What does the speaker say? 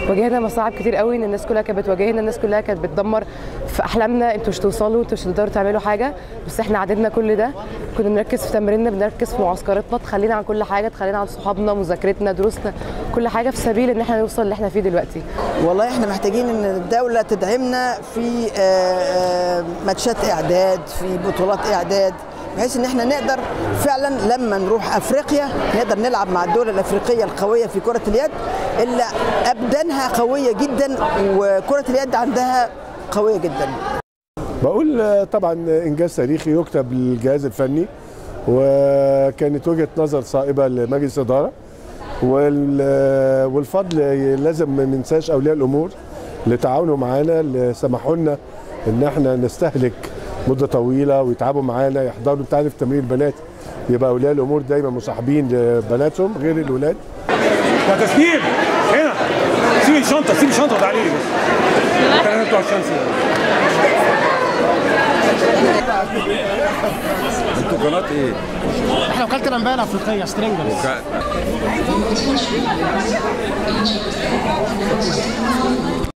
واجهنا مصاعب كتير قوي ان الناس كلها كانت بتواجهنا الناس كلها كانت بتدمر في احلامنا انتوا مش توصلوا انتوا مش هتقدروا تعملوا حاجه بس احنا عدينا كل ده كنا بنركز في تمريننا بنركز في معسكراتنا تخلينا عن كل حاجه تخلينا عن صحابنا مذاكرتنا دروسنا كل حاجه في سبيل ان احنا نوصل اللي احنا فيه دلوقتي والله احنا محتاجين ان الدوله تدعمنا في آه، آه، ماتشات اعداد في بطولات اعداد بحيث ان احنا نقدر فعلا لما نروح افريقيا نقدر نلعب مع الدول الافريقيه القويه في كره اليد اللي ابدانها قويه جدا وكره اليد عندها قويه جدا بقول آه، طبعا انجاز تاريخي يكتب للجهاز الفني وكانت وجهه نظر صائبه لمجلس الاداره وال- آه، والفضل لازم ما ننساش اولياء الامور اللي تعاونوا معانا اللي سمحوا لنا ان احنا نستهلك مده طويله ويتعبوا معانا يحضروا انت عارف تمرين البنات يبقى اولياء الامور دايما مصاحبين لبناتهم غير الولاد يا تسليم هنا سيب الشنطه سيب الشنطه وتعالي لي بس انا بتوع الشمس انتوا قناه ايه؟ احنا وكاله الانباء الافريقيه سترينجرز